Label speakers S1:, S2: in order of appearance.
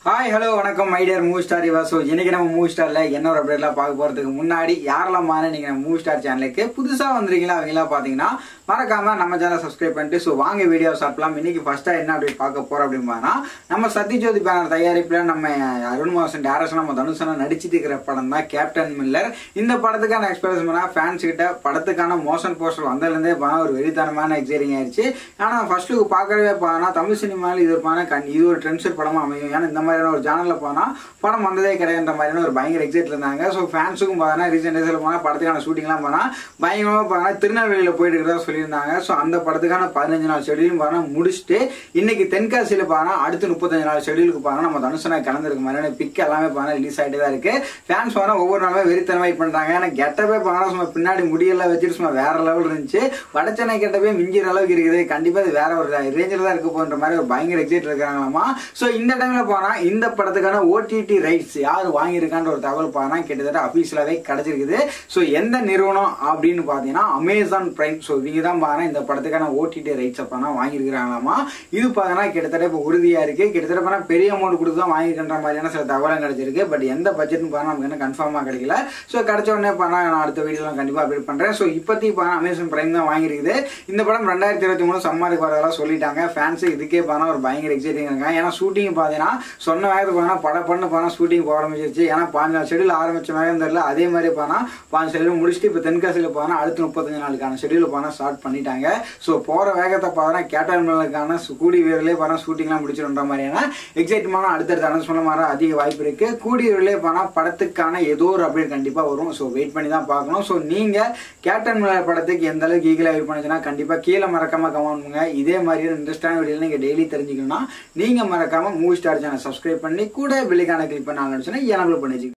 S1: hi hello வணக்கம் my dear movie star இவா so இன்னைக்கு நம்ம மூவி ஸ்டார்ல என்ன ஒரு அப்டேட்லாம் பார்க்க போறதுக்கு முன்னாடி யாரெல்லாம் மாற நீங்க நம்ம மூவி ஸ்டார் சேனலுக்கு புதுசா வந்திருக்கீங்களா அவங்களாம் பாத்தீங்கன்னா மறக்காம நம்ம சேனல் சப்ஸ்கிரைப் பண்ணிட்டு ஸோ வாங்க வீடியோ சாப்பிடலாம் இன்னைக்கு ஃபர்ஸ்டா என்ன அப்டேட் பார்க்க போறோம் அப்படின்னா நம்ம சத்யஜோதி பேனர் தயாரிப்புல நம்ம அருண் மாசன் டேரக்ஷன் நம்ம தனுஷனா நடிச்சிட்டு இருக்கிற படம் தான் கேப்டன் மில்லர் இந்த படத்துக்கான எக்ஸ்பீரியன்ஸ் ஃபேன்ஸ் கிட்ட படத்துக்கான மோஷன் போஸ்டர் வந்ததுலேருந்தே பானா ஒரு வெறித்தனமான எக்ஸைட்டிங் ஆயிடுச்சு ஆனா ஃபர்ஸ்ட் லுக் பார்க்கவே பானா தமிழ் சினிமாவில் இது ஒரு பானா கண் இது ஒரு ட்ரெண்ட் படமா அமையும் ஏன்னா இந்த மாதிரியான ஒரு சேனல்ல போனா படம் வந்ததே கிடையாதுன்ற மாதிரியான ஒரு பயங்கர எக்ஸைட்ல இருந்தாங்க ஸோ ஃபேன்ஸுக்கும் பார்த்தா ரீசெண்ட் டேஸ்ல போனா படத்துக்கான ஷூட்டிங்லாம் போனா பயங்கரமா பார்த்தா திருநெல்வேலியில போயிட்டு இருக்கிறதா சொல்லியிருந்தாங்க ஸோ அந்த படத்துக்கான பதினஞ்சு நாள் ஷெடியூலும் பார்த்தா முடிச்சுட்டு இன்னைக்கு தென்காசியில பார்த்தா அடுத்து முப்பத்தஞ்சு நாள் ஷெடியூலுக்கு பார்த்தா நம்ம தனுஷனா கலந்துருக்க மாதிரியான பிக் எல்லாமே பார்த்தா ரிலீஸ் ஆகிட்டு தான் இருக்கு ஃபேன்ஸ் பார்த்தா ஒவ்வொரு நாளுமே வெறித்தனமா வெயிட் பண்றாங்க ஏன்னா கெட்டப்பே பார்த்தா சும்மா பின்னாடி முடியெல்லாம் வச்சுட்டு சும்மா வேற லெவல் இருந்துச்சு வடச்சென்னை கெட்டப்பே மிஞ்சிற அளவுக்கு இருக்குது கண்டிப்பா இது வேற ஒரு ரேஞ்சில் தான் இருக்க போன்ற மாதிரி ஒரு பயங்கர எக்ஸைட் இருக்காங்களாமா ஸோ இந்த டைம்ல போனா இந்த படத்துக்கான ஓடிடி ரைட்ஸ் யார் வாங்கியிருக்கான்ற ஒரு தகவல் பார்த்தா கிட்டத்தட்ட அபிஷியலாவே கிடைச்சிருக்குது ஸோ எந்த நிறுவனம் அப்படின்னு பார்த்தீங்கன்னா அமேசான் பிரைம் ஸோ இவங்க தான் பார்த்தா இந்த படத்துக்கான ஓடிடி ரைட்ஸ் அப்பனா வாங்கியிருக்கிறாங்களாமா இது பார்த்தீங்கன்னா கிட்டத்தட்ட இப்போ உறுதியா இருக்கு கிட்டத்தட்ட பார்த்தா பெரிய அமௌண்ட் கொடுத்து தான் வாங்கிக்கின்ற மாதிரியான சில தகவலும் கிடைச்சிருக்கு பட் எந்த பட்ஜெட்னு பார்த்தா நமக்கு என்ன கன்ஃபார்மா கிடைக்கல ஸோ கிடைச்ச உடனே பார்த்தா நான் அடுத்த வீடியோலாம் கண்டிப்பா அப்டேட் பண்றேன் ஸோ இப்போதைக்கு பார்த்தா அமேசான் பிரைம் தான் வாங்கியிருக்குது இந்த படம் ரெண்டாயிரத்தி இருபத்தி மூணு சம்மருக்கு வரதெல்லாம் சொல்லிட்டாங்க ஃபேன்ஸ் இதுக்கே பார்த்தா ஒரு பயங்கர எக்ஸைட்டிங் இருக்காங்க ஏன்னா ஷூட்டிங் பார்த்தீங்கன்னா சொன்ன வேகத்துக்கு போனா பட பண்ணு போனா ஷூட்டிங் போக ஆரம்பிச்சிருச்சு ஏன்னா பாஞ்சு நாள் ஷெடியூல் ஆரம்பிச்ச வேகம் தெரியல அதே மாதிரி போனா பாஞ்சு ஷெடியூல் முடிச்சுட்டு இப்போ தென்காசியில் போனா அடுத்து முப்பத்தஞ்சு நாளுக்கான ஷெடியூல் போனா ஸ்டார்ட் பண்ணிட்டாங்க ஸோ போற வேகத்தை பார்த்தா கேப்டன் மேலுக்கான கூடி வீரர்லேயே போனா ஷூட்டிங்லாம் முடிச்சிடுன்ற மாதிரியான எக்ஸைட்மான அடுத்தடுத்த அனௌன்ஸ்மெண்ட் வர அதிக வாய்ப்பு இருக்கு கூடி வீரர்லேயே போனா படத்துக்கான ஏதோ ஒரு அப்டேட் கண்டிப்பா வரும் ஸோ வெயிட் பண்ணி தான் பார்க்கணும் ஸோ நீங்க கேப்டன் மில்லர் படத்துக்கு எந்த அளவுக்கு ஈகில் வெயிட் பண்ணுச்சுன்னா கண்டிப்பா கீழே மறக்காம கமெண்ட் பண்ணுங்க இதே மாதிரியான இன்ட்ரெஸ்டான வீடியோ நீங்க டெய்லி தெரிஞ்சுக்கணும்னா நீங்க மறக்காம மூவி ஸ்டார் சேனல் சப்ஸ்கிரைப் பண்ணி கூட பெல்லைக்கான கிளிக் பண்ண ஆரம்பிச்சுன்னா எனபிள் பண்ணிச்சு